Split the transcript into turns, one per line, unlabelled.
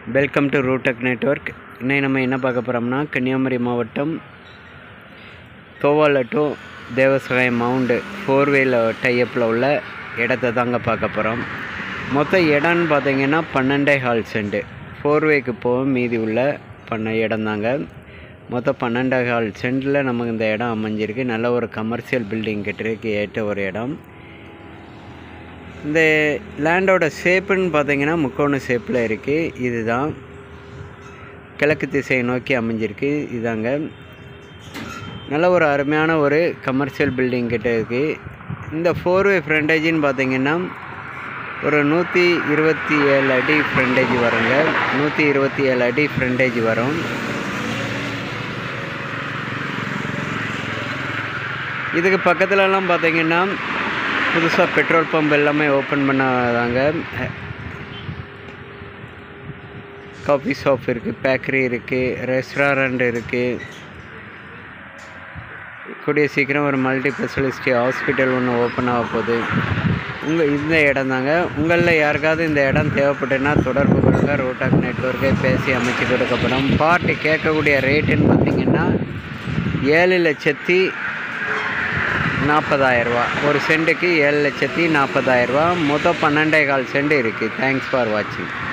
welcome to ரூடெக் network இன்னைக்கு நம்ம என்ன பார்க்க போகிறோம்னா கன்னியாகுமரி மாவட்டம் Thovala to Devasahayam mount four way டைப்பில் உள்ள இடத்த தாங்க பார்க்க போகிறோம் மொத்த இடம்னு பார்த்தீங்கன்னா பன்னெண்டே ஹால் சென்ட் ஃபோர் வேக்கு போக மீதி உள்ள பண்ண இடம் தாங்க மொத்தம் பன்னெண்டே ஹால் சென்டில் நமக்கு இந்த இடம் அமைஞ்சிருக்கு நல்ல ஒரு கமர்ஷியல் பில்டிங் கட்டுறதுக்கு ஏற்ற ஒரு இடம் இந்த லேண்டோட ஷேப்புன்னு பார்த்தீங்கன்னா முக்கோண ஷேப்பில் இருக்குது இதுதான் கிழக்கு திசையை நோக்கி அமைஞ்சிருக்கு இதாங்க நல்ல ஒரு அருமையான ஒரு கமர்ஷியல் பில்டிங் கிட்ட இருக்குது இந்த ஃபோர் வே ஃப்ரண்டேஜின்னு பார்த்தீங்கன்னா ஒரு நூற்றி இருபத்தி ஏழு அடி ஃப்ரண்டேஜ் வருங்க நூற்றி இருபத்தி ஏழு அடி ஃப்ரண்டேஜ் வரும் இதுக்கு பக்கத்துலலாம் பார்த்தீங்கன்னா புதுசாக பெட்ரோல் பம்ப் எல்லாமே ஓப்பன் பண்ணாதாங்க காஃபி ஷாப் இருக்குது பேக்கரி இருக்குது ரெஸ்டாரண்ட் இருக்குது கூடிய சீக்கிரம் ஒரு மல்டி ஸ்பெஷலிஸ்ட் ஹாஸ்பிட்டல் ஒன்று ஓப்பன் ஆக போகுது உங்கள் இந்த இடம் தாங்க உங்களில் யாருக்காவது இந்த இடம் தேவைப்பட்டுன்னா தொடர்பு கொள்ளுங்க ரோட்டாக் நெட்ஒர்க்கை பேசி அமைச்சு கொடுக்கப்படும் பார்ட்டி கேட்கக்கூடிய ரேட்டுன்னு பார்த்தீங்கன்னா ஏழு லட்சத்தி நாற்பதாயிரரூவா ஒரு சென்ட்டுக்கு ஏழு லட்சத்தி நாற்பதாயிரரூவா மொத்தம் பன்னெண்டே கால் சென்ட் இருக்குது தேங்க்ஸ் ஃபார் வாட்சிங்